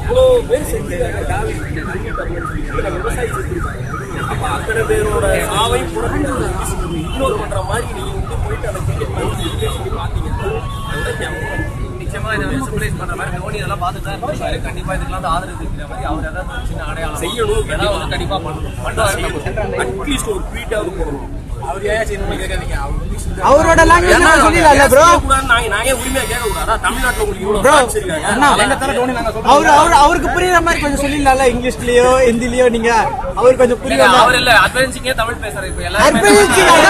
அவ்வளோ பேர் செஞ்சிருக்காங்க காவி விவசாயி செஞ்சிருக்காங்க அப்ப அத்தனை பேரோட சாவை இக்னோர் பண்ற மாதிரி நீங்க வந்து போயிட்டு அந்த கிரிக்கெட் மேட்ச் பாத்தீங்கன்னா அதோட ஞாபகம். நிச்சயமா இதை சிம்பிளைஸ் பண்ற மாதிரி தோனி இதெல்லாம் பார்த்துட்டு தான் இருப்பாரு கண்டிப்பா இதுக்கெல்லாம் வந்து ஆதரவு தெரிவிக்கிற மாதிரி அவர் ஏதாவது ஒரு சின்ன அடையாளம் செய்யணும் ஏதாவது வந்து கண்டிப்பா பண்ணணும் பண்ணுவாரு அட்லீஸ்ட் ஒரு ட்வீட்டாவது போடணும் அவர் ஏன் செய்யணும்னு கேட்காதீங்க அவர் வந்து அவரோட லாங்குவேஜ் நான் சொல்லிடல ப்ரோ கேட்கக்கூடாது, நான் நான் ஏன் உரிமையா கேட்க கூடாதா தமிழ்நாட்டுல உங்களுக்கு இவ்வளவு Bro, fans இருக்காங்க அண்ணா, தோனி நாங்க சொல்றோம் அவர் அவர் அவருக்கு புரியுற மாதிரி கொஞ்சம் சொல்லிடலாம்ல இங்கிலீஷ்லயோ ஹிந்திலயோ நீங்க அவர் கொஞ்சம் புரியுற அவர் மாதிரி இல்ல அட்வான்சிங்கே தமிழ் பேசுறாரு இப்ப எல்லாரும் அர்ப்பணிச்சுக்காக.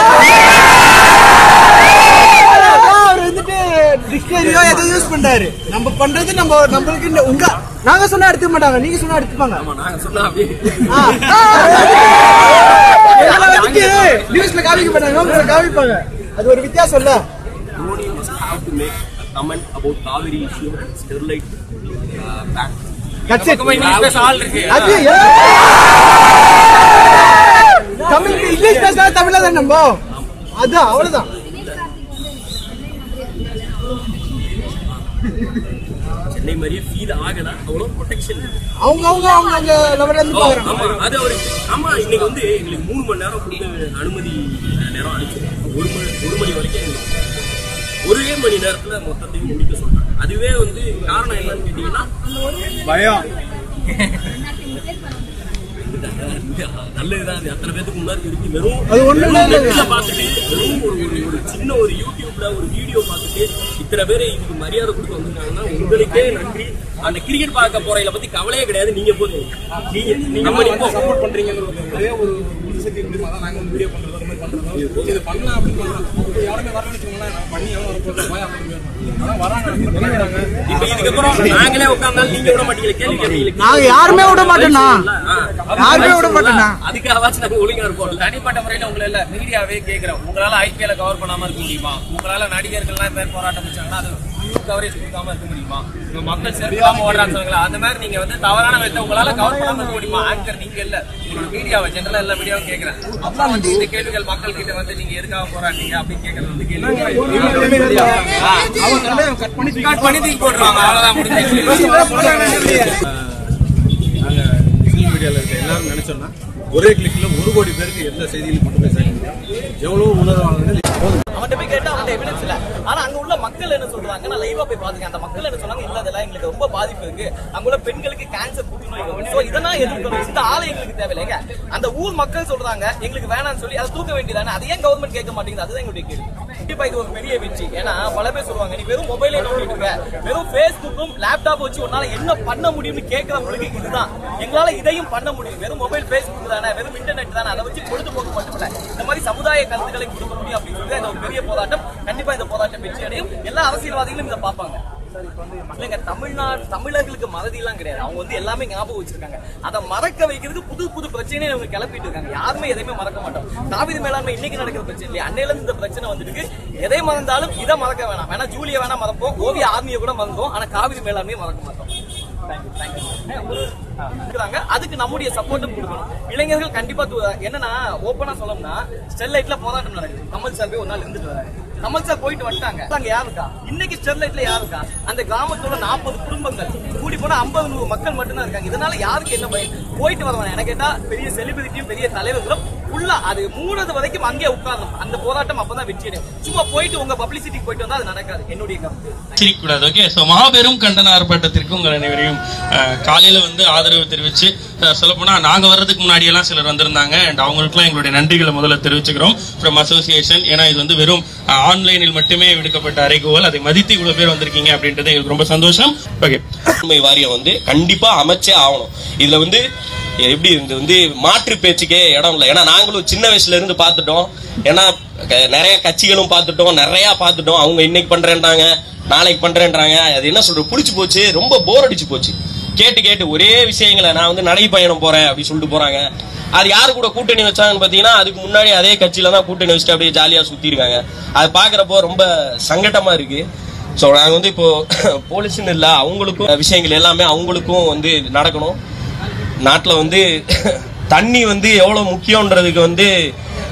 அவர் வந்துட்டு டிக்ஷனரியோ ஏதோ யூஸ் பண்றாரு நம்ம பண்றது நம்ம நம்மளுக்கு இந்த- உங்க நாங்க சொன்னா எடுத்துக்க மாட்டாங்க நீங்க சொன்னா எடுத்துப்பாங்க ஆமா, நாங்க சொன்னா அப்படியே ஆ. எங்களை வந்துட்டு நியூஸ்ல காமிக்க மாட்டாங்க உங்களை காமிப்பாங்க அது ஒரு வித்தியாசம் இல்ல Dhoni must have to make a comment about Kaveri issue and Sterlite uh, ban. That's it. பக்கமா இங்கிலீஷ் பேச ஆள் இருக்கு அது தமிழ் இங்கிலீஷ் பேசினா தமிழ்ல தான் நம்ம அதான் அவ்வளவுதான் சென்னை மாதிரியே ஃபீல் ஆகல அவ்வளோ ப்ரொடெக்ஷன் அவங்க அவங்க அவங்க அவங்க லெவல்ல இருந்து பாக்குறாங்க ஆமா அது அவருக்கு ஆமா இன்னைக்கு வந்து எங்களுக்கு மூணு மணி நேரம் கொடுத்து அனுமதி நேரம் அனுப்பிச்சு ஒரு மணி ஒரு மணி வரைக்கும் எங்களுக்கு ஒரே மணி நேரத்துல மொத்தத்தையும் முடிக்க சொல்றாங்க அதுவே வந்து காரணம் என்னன்னு கேட்டீங்கன்னா பயம் நல்லதுதான் அது அத்தனை பேத்துக்கு முன்னாடி இருக்கு வெறும் அது ஒண்ணுமே வெறும் இல்லைங்க. நெட்ல பார்த்துட்டு வெறும் ஒரு ஒரு ஒரு சின்ன ஒரு யூடியூப்ல ஒரு வீடியோ பார்த்துட்டு இத்தனை பேர் இதுக்கு மரியாதை கொடுத்து வந்திருக்காங்கன்னா உங்களுக்கே நன்றி அந்த கிரிக்கெட் பார்க்க போறதுல பத்தி கவலையே கிடையாது நீங்க போதும் நீங்க நீங்க நம்ம இப்போ சப்போர்ட் பண்றீங்கங்கிற ஒரே ஒரு சக்தி இருக்கு அதான் நாங்க வந்து வீடியோ பண்றது அந்த மாதிரி பண்றோம் இது பண்ணலாம் அப்படின்னு சொல்றோம் அப்போ யாருமே வரணும்னு வச்சுக்கோங்களேன் நான் பண்ணி எவ்வளோ வரப்போகுது பயம் அப்படின்னு ஆனா வராங்க பண்ணிக்கிறாங்க இப்ப இதுக்கப்புறம் நாங்களே உட்கார்ந்தாலும் நீங்க விட மாட்டீங்க கேள்வி கேட்பீங்க நாங்க யாருமே விட மாட்டோம்ண்ணா ஆ. யாருமே விட மாட்டோம்ண்ணா அதுக்காகவாச்சும் நாங்க ஒழுங்கா இருப்போம் தனிப்பட்ட முறையில உங்களை இல்ல மீடியாவே கேக்குறோம் உங்களால ஐபிஎல் கவர் பண்ணாம இருக்க முடியுமா உங்களால நடிகர்கள்லாம் இந்த மாதிரி போராட்டம் வச்சாங்கன்னா அது கவரேஜ் கொடுக்காம இருக்க முடியுமா உங்க மக்கள் செருக்காம ஓடுறான்னு சொல்லுங்களா அந்த மாதிரி நீங்க வந்து தவறான விதத்தை உங்களால கவர் பண்ணாம இருக்க முடியுமா ஆங்கர் நீங்க இல்ல உங்களோட மீடியாவை ஜெனரலா எல்லா மீடியாவும் கேக்குறேன் அப்ப வந்து இந்த கேள்விகள் மக்கள் கிட்ட வந்து நீங்க எதுக்காக போராட்டீங்க அப்படின்னு கேக்குறது வந்து கேள்வி கட் பண்ணி கட் பண்ணி தூக்கி போட்டுருவாங்க அவ்வளவுதான் முடிஞ்சு நாங்க சோஷியல் மீடியால இருக்க எல்லாரும் நினைச்சோம்னா ஒரே கிளிக்ல ஒரு கோடி பேருக்கு எந்த செய்திகளும் கொண்டு போய் சேர்க்க முடியும் எவ்வளவு உணர்வாளர்கள் அவன்கிட்ட போய் கேட்டா அவன்கிட்ட எவிடன்ஸ் இல்ல ஆனா அங்க உள்ள மக்கள் என்ன சொல்றாங்க நான் லைவா போய் பாத்துக்கேன் அந்த மக்கள் என்ன சொன்னாங்க இல்ல அதெல்லாம் எங்களுக்கு ரொம்ப பாதிப்பு இருக்கு அங்க உள்ள பெண்களுக்கு கேன்சர் புற்றுநோய் சோ இதெல்லாம் எதிர்க்கணும் இந்த ஆளை எங்களுக்கு தேவையில்லைங்க அந்த ஊர் மக்கள் சொல்றாங்க எங்களுக்கு வேணாம்னு சொல்லி அதை தூக்க வேண்டியதானே அது ஏன் கவர்மெண்ட் கேட்க மாட்டேங்குது அதுதான் எங்களுடைய கேள்வி கண்டிப்பா இது ஒரு பெரிய வெற்றி ஏன்னா பல பேர் சொல்லுவாங்க நீ வெறும் மொபைலே நோண்டிட்டு இருக்க வெறும் பேஸ்புக்கும் லேப்டாப் வச்சு உன்னால என்ன பண்ண முடியும்னு கேட்கறவங்களுக்கு இதுதான் எங்களால இதையும் பண்ண முடியும் வெறும் மொபைல் பேஸ்புக் தானே வெறும் இன்டர்நெட் தானே அதை வச்சு பொழுதுபோக்கு மட்டும் இல்ல இந்த மாதிரி சமுதாய கருத்துக்களை கொடுக்க முடியும் அப்படின்னு சொல்லி இந்த ஒரு பெரிய போராட்டம் கண்டிப்பா இந்த போராட்டம் வெற்றி அடையும் எல்லா அரசியல்வாதிகளும் இதை பார்ப்பாங்க இல்லைங்க தமிழ்நாடு தமிழர்களுக்கு மறதி எல்லாம் கிடையாது அவங்க வந்து எல்லாமே ஞாபகம் வச்சிருக்காங்க அதை மறக்க வைக்கிறதுக்கு புது புது பிரச்சனையை அவங்க கிளப்பிட்டு இருக்காங்க யாருமே எதையுமே மறக்க மாட்டோம் காவிரி மேலாண்மை இன்னைக்கு நடக்கிற பிரச்சனை இல்லையா அன்னையில இருந்து இந்த பிரச்சனை வந்துருக்கு எதை மறந்தாலும் இதை மறக்க வேணாம் வேணா ஜூலியை வேணா மறப்போம் ஓவிய ஆர்மியை கூட மறந்தோம் ஆனா காவிரி மேலாண்மையை மறக்க மாட்டோம் Thank you, thank you. இருக்கிறாங்க அதுக்கு நம்முடைய சப்போர்ட்டும் கொடுக்கணும் இளைஞர்கள் கண்டிப்பா து- என்னன்னா ஓப்பனா சொல்லணும்னா ஸ்டெர்லைட்ல போராட்டம் நடக்குது கமல் சார் போய் ஒரு நாள் இருந்துட்டு வராரு கமல் சார் போயிட்டு வந்துட்டாங்க அங்க யாருக்கா இன்னைக்கு ஸ்டெர்லைட்ல யாருக்கா அந்த கிராமத்தோட நாற்பது குடும்பங்கள் கூடி போனா ஐம்பது நூறு மக்கள் மட்டும்தான் இருக்காங்க இதனால யாருக்கு என்ன பயன் போயிட்டு வருவாங்க எனக்கு கேட்டா பெரிய செலிபிரிட்டியும் பெரிய தலைவர்களும் ஃபுல்லா அது மூணது வரைக்கும் அங்கே உட்காரணும் அந்த போராட்டம் அப்பதான் வெற்றி அடையும் சும்மா போயிட்டு உங்க பப்ளிசிட்டிக்கு போயிட்டு வந்தா அது நடக்காது என்னுடைய கருத்து சிரிக்கக்கூடாது ஓகே ஸோ மாபெரும் கண்டன ஆர்ப்பாட்டத்திற்கு உங்கள் அனைவரையும் அஹ், காலையில வந்து ஆதரவு தெரிவிச்சு அஹ், சொல்லப்போனா நாங்க வர்றதுக்கு முன்னாடி எல்லாம் சிலர் வந்திருந்தாங்க அண்ட் அவங்களுக்குலாம் எங்களுடைய நன்றிகளை முதல்ல தெரிவிச்சுக்கிறோம் ஃப்ரம் அசோசியேஷன் ஏன்னா இது வந்து வெறும் ஆன்லைனில் மட்டுமே விடுக்கப்பட்ட அறைகோல் அதை மதித்து இவ்வளவு பேர் வந்திருக்கீங்க அப்படின்றது எங்களுக்கு ரொம்ப சந்தோஷம் ஓகே உண்மை வாரியம் வந்து கண்டிப்பா அமைச்சே ஆகணும் இதுல வந்து எப்படி இது வந்து மாற்று பேச்சுக்கே இடம் இல்லை ஏன்னா நாங்களும் சின்ன வயசுல இருந்து பார்த்துட்டோம் ஏன்னா க- நிறைய கட்சிகளும் பார்த்துட்டோம் நிறைய பார்த்துட்டோம் அவங்க இன்னைக்கு பண்றேன்றாங்க நாளைக்கு பண்றேன்றாங்க அது என்ன சொல்றது புடிச்சு போச்சு ரொம்ப போர் அடிச்சு போச்சு கேட்டு கேட்டு ஒரே விஷயங்களை நான் வந்து நடைப்பயணம் போறேன் அப்படி சொல்லிட்டு போறாங்க அது யாரு கூட கூட்டணி வச்சாங்கன்னு பாத்தீங்கன்னா அதுக்கு முன்னாடி அதே கட்சியில தான் கூட்டணி வச்சுட்டு அப்படியே ஜாலியா சுத்தி இருக்காங்க அது பாக்குறப்போ ரொம்ப சங்கடமா இருக்கு ஸோ நாங்கள் வந்து இப்போ போலீஸ்னு இல்லை அவங்களுக்கும் விஷயங்கள் எல்லாமே அவங்களுக்கும் வந்து நடக்கணும் நாட்டில் வந்து தண்ணி வந்து எவ்வளோ முக்கியன்றதுக்கு வந்து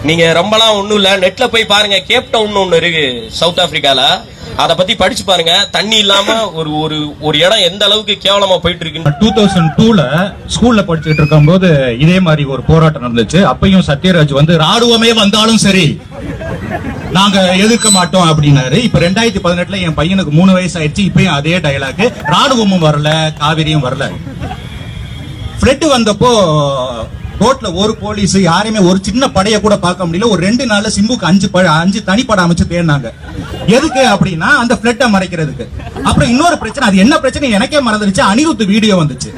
நீங்க ரொம்பலாம் ஒண்ணும் இல்ல நெட்ல போய் பாருங்க கேப் டவுன் ஒண்ணு இருக்கு சவுத் ஆப்பிரிக்கால அத பத்தி படிச்சு பாருங்க தண்ணி இல்லாம ஒரு ஒரு ஒரு இடம் எந்த அளவுக்கு கேவலமா போயிட்டு இருக்கு டூ தௌசண்ட் டூல ஸ்கூல்ல படிச்சுட்டு இருக்கும்போது இதே மாதிரி ஒரு போராட்டம் நடந்துச்சு அப்பயும் சத்யராஜ் வந்து ராணுவமே வந்தாலும் சரி நாங்க எதிர்க்க மாட்டோம் அப்படின்னாரு இப்ப ரெண்டாயிரத்தி பதினெட்டுல என் பையனுக்கு மூணு வயசு ஆயிடுச்சு இப்பயும் அதே டயலாக் ராணுவமும் வரல காவிரியும் வரல ஃப்ளட் வந்தப்போ ரோட்ல ஒரு போலீஸ் யாரையுமே ஒரு சின்ன படைய கூட பார்க்க முடியல ஒரு ரெண்டு நாள்ல சிம்புக்கு அஞ்சு ப- அஞ்சு தனிப்படை அமைச்சு தேடினாங்க எதுக்கு அப்படின்னா அந்த பிளட்டை மறைக்கிறதுக்கு அப்புறம் இன்னொரு பிரச்சனை அது என்ன பிரச்சனை எனக்கே மறந்துருச்சு அனிருத் வீடியோ வந்துச்சு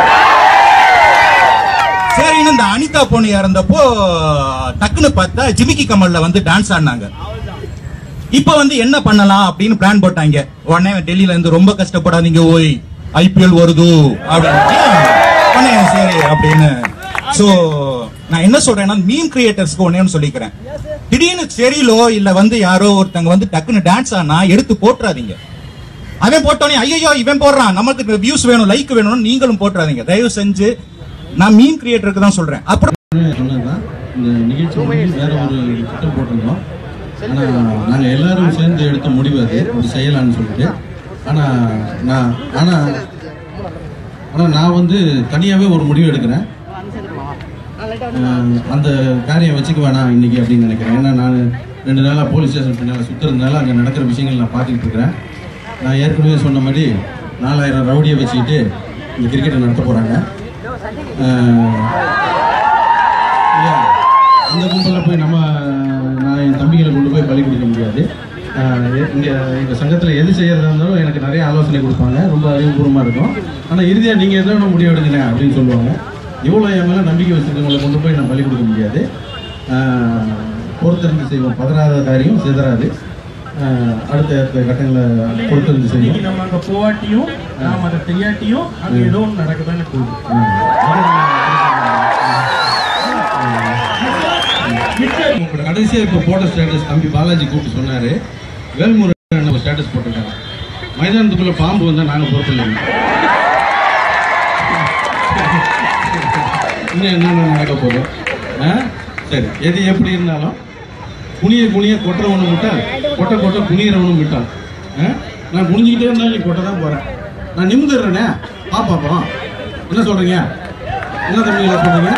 சரின்னு இந்த அனிதா பொண்ணு இறந்தப்போ டக்குன்னு பார்த்தா ஜிமிக்கி கமல்ல வந்து டான்ஸ் ஆடினாங்க இப்ப வந்து என்ன பண்ணலாம் அப்படின்னு பிளான் போட்டாங்க உடனே டெல்லியில இருந்து ரொம்ப கஷ்டப்படாதீங்க ஓய் ஐபிஎல் வருது அப்படின்னு உடனே சரி அப்படின்னு சோ நான் என்ன சொல்றேன்னா மீன் கிரியேட்டர்ஸ்க்கு ஒன்னேன்னு சொல்லிக்கிறேன் திடீர்னு செடியிலோ இல்ல வந்து யாரோ ஒருத்தங்க வந்து டக்குன்னு டான்ஸ் ஆனா எடுத்து போட்டுறாதீங்க அவன் போட்டோனே ஐயோ இவன் போடுறான் நமக்கு வியூஸ் வேணும் லைக் வேணும்னு நீங்களும் போட்டுறாதீங்க தயவு செஞ்சு நான் மீன் கிரியேட்டருக்கு தான் சொல்றேன் அப்புறம் சொன்னதுதான் இந்த நிகழ்ச்சி முடிஞ்சு வேற ஒரு திட்டம் போட்டிருந்தோம் ஆனா நாங்க எல்லாரும் சேர்ந்து எடுத்த முடிவு அது இப்படி செய்யலாம்னு சொல்லிட்டு ஆனா நான் ஆனா ஆனா நான் வந்து தனியாவே ஒரு முடிவு எடுக்கிறேன் அஹ் அந்த காரியம் வச்சுக்க வேணாம் இன்னைக்கு அப்படின்னு நினைக்கிறேன் ஏன்னா நான் ரெண்டு நாளா போலீஸ் ஸ்டேஷன் பின்னால சுத்துறதுனால அங்க நடக்கிற விஷயங்கள் நான் பார்த்துக்கிட்டு இருக்கிறேன் நான் ஏற்கனவே சொன்ன மாதிரி நாலாயிரம் ரவுடியை வச்சுக்கிட்டு இந்த கிரிக்கெட்டை நடத்த போறாங்க அஹ் இல்லையா? அந்த கும்பலில் போய் நம்ம நான் என் தம்பிகளை கொண்டு போய் பலி கொடுக்க முடியாது ஆஹ் எ- இங்க எங்க சங்கத்துல எது செய்யறதா இருந்தாலும் எனக்கு நிறைய ஆலோசனை கொடுப்பாங்க ரொம்ப அறிவுபூர்வமா இருக்கும் ஆனா இறுதியா நீங்க எதோ ஒன்று முடிவு எடுங்க அப்படின்னு சொல்லுவாங்க இவ்வளவு என் மேல நம்பிக்கை வச்சிருக்கவங்களை கொண்டு போய் நான் பலி கொடுக்க முடியாது ஆஹ் பொறுத்திருந்து செய்வோம் பதறாத காரியம் சிதறாது ஆஹ் அடுத்த அடுத்த கட்டங்களை பொறுத்திருந்து செய்வோம் நம்ம அங்க போவாட்டியும் நாம அதை தெரியாட்டியும் அங்க ஏதோ ஒன்று நடக்கதானே போகுது உங்களோட கடைசியா இப்ப போட்ட ஸ்டேட்டஸ் தம்பி பாலாஜி கூப்பிட்டு சொன்னாரு வேல்முருகன் ஒரு ஸ்டேட்டஸ் போட்டிருக்காங்க மைதானத்துக்குள்ள பாம்பு வந்தா நாங்க பொறுப்பு இல்லைங்க இன்னும் என்னென்ன நடக்க போதும் ஆ? சரி எது எப்படி இருந்தாலும் குனிய குனிய கொட்டுறவனும் விட்டால் கொட்ட கொட்ட குனிகிறவனும் விட்டால் ஆ? நான் குனிஞ்சிக்கிட்டே இருந்தாலும் நீ கொட்ட தான் போறேன் நான் நிமிந்துடுறேனே பா பாப்போம் என்ன சொல்றீங்க என்ன தம்பிகளை சொல்றீங்க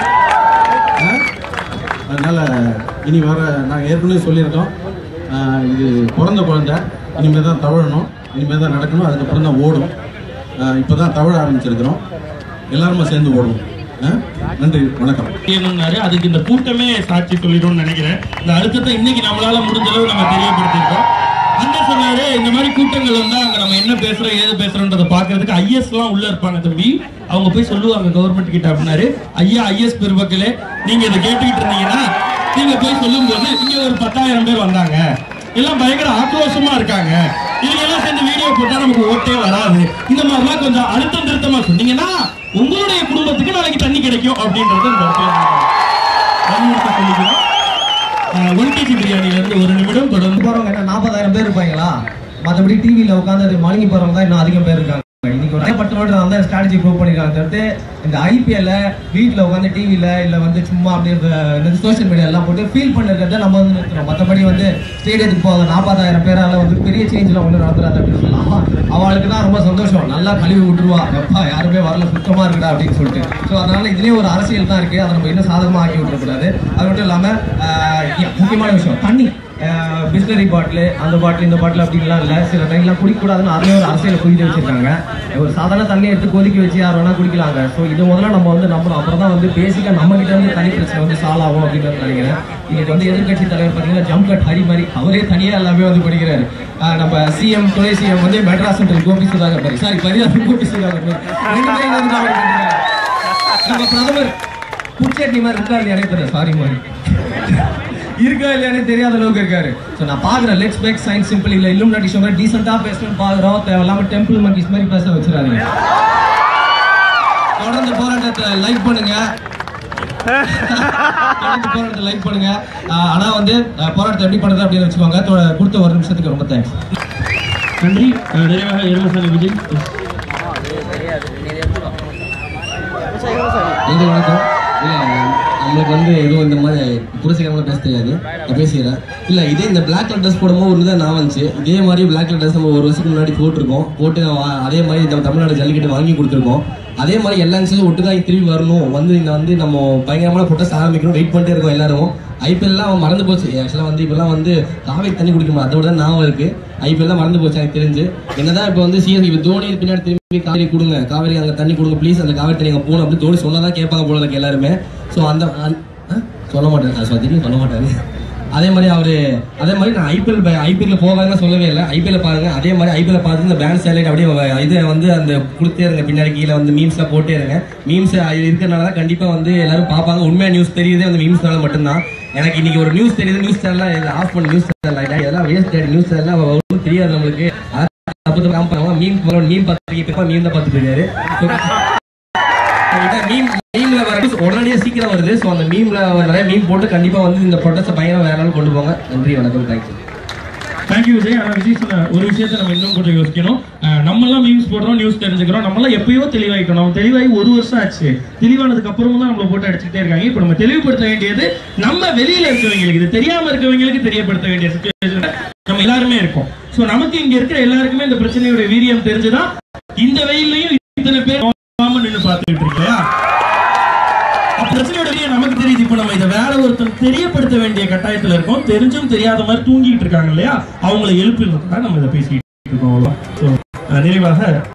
ஆ? அதனால இனி வர நாங்கள் ஏற்கனவே சொல்லியிருக்கோம் ஆஹ் இது பிறந்த குழந்தை இனிமேல் தான் தவழணும் இனிமேல் தான் நடக்கணும் அதுக்கப்புறம் தான் ஓடும் இப்போ தான் தவழ ஆரம்பிச்சிருக்கிறோம் எல்லாருமே சேர்ந்து ஓடுவோம் ஆஹ் நன்றி வணக்கம் செய்யணும்னாரு அதுக்கு இந்த கூட்டமே சாட்சி சொல்லிடும்னு நினைக்கிறேன் இந்த அழுத்தத்தை இன்னைக்கு நம்மளால முடிஞ்ச அளவு நம்ம தெரியப்படுத்திருக்கோம் அண்ணன் சொன்னாரு இந்த மாதிரி கூட்டங்கள் வந்தா அங்க நம்ம என்ன பேசுறோம் ஏது பேசுறோன்றதை பாக்குறதுக்கு ஐஎஸ் எல்லாம் உள்ள இருப்பாங்க தம்பி அவங்க போய் சொல்லுவாங்க கவர்மெண்ட் கிட்ட அப்படின்னாரு ஐயா ஐஎஸ் பெருமக்களே நீங்க இதை கேட்டுக்கிட்டு இருந்தீங்கன்னா நீங்க போய் சொல்லும்போது இங்க ஒரு பத்தாயிரம் பேர் வந்தாங்க எல்லாம் பயங்கர ஆக்ரோஷமா இருக்காங்க இவங்க எல்லாம் சேர்ந்து வீடியோ போட்டா நமக்கு ஓட்டே வராது இந்த மாதிரிலாம் கொஞ்சம் அழுத்தம் திருத்தமா சொன்னீங்கன்னா உங்களுடைய குடும்பத்துக்கு நாளைக்கு தண்ணி கிடைக்கும் அப்படின்றது இந்த இடத்துல நான் வலியுறுத்தி சொல்லிக்கிறோம் ஒன் கேஜி பிரியாணில இருந்து ஒரு நிமிடம் தொடர்ந்து போறவங்க என்ன நாற்பதாயிரம் பேர் இருப்பாங்களா மற்றபடி டிவியில் உட்காந்து மழுங்கி போறவங்க தான் இன்னும் அதிகம் பேர் இருக்காங்க இன்னைக்கு ஒரு பத்து வருடம் அந்த ஸ்ட்ராட்டஜி ப்ரூவ் பண்ணிருக்காங்க தவிர்த்து இந்த ஐபிஎல்ல வீட்டில் உட்காந்து டிவியில் இல்லை வந்து சும்மா அப்படியே சோஷியல் மீடியா எல்லாம் போட்டு ஃபீல் பண்ணிருக்கிறத நம்ம வந்து நிறுத்துறோம் மற்றபடி வந்து ஸ்டேடியத்துக்கு போக நாற்பதாயிரம் பேரால வந்து பெரிய சேஞ்ச்லாம் ஒன்றும் நடந்துடாது அப்படின்னு சொல்லலாம் அவளுக்கு தான் ரொம்ப சந்தோஷம் நல்லா கழுவி விட்டுருவா எப்பா யாருமே வரல சுத்தமா இருக்குடா அப்படின்னு சொல்லிட்டு ஸோ அதனால இதுலயே ஒரு அரசியல் தான் இருக்கு அதை நம்ம இன்னும் சாதகமாக ஆக்கி விட்டுறக்கூடாது அது மட்டும் இல்லாமல் முக்கியமான விஷயம் தண்ணி பிஸ்லரி பாட்டில் அந்த பாட்டில் இந்த பாட்டில் அப்படின்லாம் இல்லை சில டைம்லாம் குடிக்கக்கூடாதுன்னு அதுலேயே ஒரு அரசியலை புரிஞ்சு வச்சிருக்காங்க ஒரு சாதாரண தண்ணியை எடுத்து கொதிக்க வச்சு யார் வேணா குடிக்கலாங்க ஸோ இது முதல்ல நம்ம வந்து நம்பணும் அப்புறம் தான் வந்து பேசிக்காக நம்ம கிட்ட இருந்து தனி பிரச்சனை வந்து சால்வ் ஆகும் அப்படின்னு நினைக்கிறேன் இன்னைக்கு வந்து எதிர்க்கட்சி தலைவர் பார்த்தீங்கன்னா ஜம் கட் ஹரி மாதிரி அவரே தனியாக எல்லாமே வந்து படிக்கிறாரு ஆஹ் நம்ம சிஎம் துணை சிஎம் வந்து மெட்ராஸ் சென்ட்ரல் கோபி சுதாகர் மாதிரி சாரி பரிதாபம் கோபி சுதாகர் மாதிரி ரெண்டு பேரும் வந்து comedy பண்ணிருக்காங்க. நம்ம பிரதமர் புட்செட்டி மாதிரி இருக்கா இல்லையா எனக்கு தெரியல சாரி மாதிரி இருக்கா இல்லையானே தெரியாத அளவுக்கு இருக்காரு ஸோ நான் பார்க்குறேன் லெட்ஸ் மேக் சயின்ஸ் சிம்பிள் இல்லை இல்லும் நாட்டி மாதிரி டீசெண்டாக பேசணும்னு பார்க்குறோம் தேவையில்லாம டெம்பிள் மங்கிஸ் மாதிரி பேச வச்சிடாதீங்க தொடர்ந்து போராட்டத்தை லைக் பண்ணுங்க தொடர்ந்து போராட்டத்தை லைக் பண்ணுங்க ஆஹ் ஆனா வந்து ஆஹ் போராட்டத்தை எப்படி பண்ணுறது அப்படின்னு வச்சுக்கோங்க தொ- கொடுத்த ஒரு நிமிஷத்துக்கு ரொம்ப தேங்க்ஸ் நன்றி அஹ் நிறைவாக எருமசாமி விஜய் எங்க வணக்கம் இல்ல நம்மளுக்கு வந்து எதுவும் இந்த மாதிரி புரட்சிகரமாக பேச தெரியாது நான் பேசிக்கிறேன் இல்லை இதே இந்த பிளாக் கலர் ட்ரெஸ் போடும்போது ஒரு தான் நான் வந்துச்சு இதே மாதிரி பிளாக் கலர் ட்ரெஸ் நம்ம ஒரு வருஷத்துக்கு முன்னாடி போட்டிருக்கோம் போட்டு வா- அதே மாதிரி நம்ம தமிழ்நாடு ஜல்லிக்கட்டு வாங்கி கொடுத்துருக்கோம் அதே மாதிரி எல்லா நிமிஷமும் ஒட்டுக்கா திரும்பி வரணும் வந்து இந்த வந்து நம்ம பயங்கரமான ப்ரொட்டஸ்ட் ஆரம்பிக்கணும் வெயிட் பண்ணிட்டே இருக்கோம் எல்லாரும் ஐபிஎல்லாம் மறந்து போச்சு ஆக்சுவலாக வந்து இப்பெல்லாம் வந்து காவேரி தண்ணி குடிக்க முடியும் அதோட தான் ஞாபகம் இருக்கு ஐபிஎல்லாம் மறந்து போச்சு எனக்கு தெரிஞ்சு என்னதான் இப்போ வந்து சிஎஸ் இப்போ தோனி பின்னாடி திரும்பி காவேரி கொடுங்க காவேரி அங்கே தண்ணி கொடுங்க ப்ளீஸ் அந்த காவேரி தண்ணி அங்கே போகணும் அப்படின்னு தோனி சொன்னதான் கேட்பாங்க போல இருக்கு எல்லாருமே ஸோ அந்த அந்த- ஆ? சொல்ல மாட்டேன் அது திடீர்னு சொல்ல மாட்டாரு அதே மாதிரி அவரு அதே மாதிரி நான் ஐபிஎல் ஐபிஎல்ல போகாதுன்னு சொல்லவே இல்லை ஐபிஎல் பாருங்க அதே மாதிரி ஐபிஎல் பார்த்து இந்த பேண்ட் சேலைட் அப்படியே வ- இது வந்து அந்த கொடுத்தே இருங்க பின்னாடி கீழே வந்து மீம்ஸ்லாம் போட்டே இருங்க மீம்ஸ் இருக்கிறனால தான் கண்டிப்பா வந்து எல்லாரும் பார்ப்பாங்க உண்மையா நியூஸ் தெரியுதே அந்த மீம்ஸ்னால மட்டும்தான் எனக்கு இன்னைக்கு ஒரு நியூஸ் தெரியுது நியூஸ் சேனல்லாம் ஆஃப் பண்ண நியூஸ் சேனல் இதெல்லாம் வேஸ்ட் நியூஸ் சேனல்லாம் ஒன்றும் தெரியாது நம்மளுக்கு தப்பு தப்பு காமிப்பாங்க மீம் மீம் பார்த்து மீம் தான் பார்த்துட்டு இருக்காரு So, மீம் மீம்ல வர news உடனடியே சீக்கிரம் வருது ஸோ அந்த மீம்ல நிறைய மீம் போட்டு கண்டிப்பா வந்து இந்த ப்ரொடக்ட்ஸை பயங்கரம் வேற level கொண்டு போங்க நன்றி வணக்கம் தேங்க்யூ தேங்க்யூ விஜய் ஆனா விஜய் சொன்ன ஒரு விஷயத்தை நம்ம இன்னும் கொஞ்சம் யோசிக்கணும் அஹ் நம்ம எல்லாம் நியூஸ் போடுறோம் நியூஸ் தெரிஞ்சுக்கிறோம் நம்ம எல்லாம் எப்பயோ தெளிவாயிட்டோம் நம்ம தெளிவாகி ஒரு வருஷம் ஆச்சு தெளிவானதுக்கு அப்புறமும் தான் நம்மள போட்டு அடிச்சுட்டே இருக்காங்க இப்போ நம்ம தெளிவுபடுத்த வேண்டியது நம்ம வெளியில இருக்கவங்களுக்கு இது தெரியாம இருக்கவங்களுக்கு தெரியப்படுத்த வேண்டிய சுச்சுவேஷன் நம்ம எல்லாருமே இருக்கோம் சோ நமக்கு இங்க இருக்கிற எல்லாருக்குமே இந்த பிரச்சனையோட வீரியம் தெரிஞ்சுதான் இந்த வெயிலையும் இத்தனை பேர் நோகாம நின்னு பார்த்துக்கிட்டு இருக்கு இல்லையா அப்ப பிரச்சனையோட வீரியம் நமக்கு தெரியுது இப்போ நம்ம இதை வேற ஒருத்தர் தெரியப்படுத்த வேண்டிய கட்டாயத்துல இருக்கோம் தெரிஞ்சும் தெரியாத மாதிரி தூங்கிட்டு இருக்காங்க இல்லையா அவங்களை எழுப்பிடுறதுக்காக நம்ம இதை பேசிட்டு இருக்கோம் அவ்வளவுதான். So, அஹ் நிறைவாக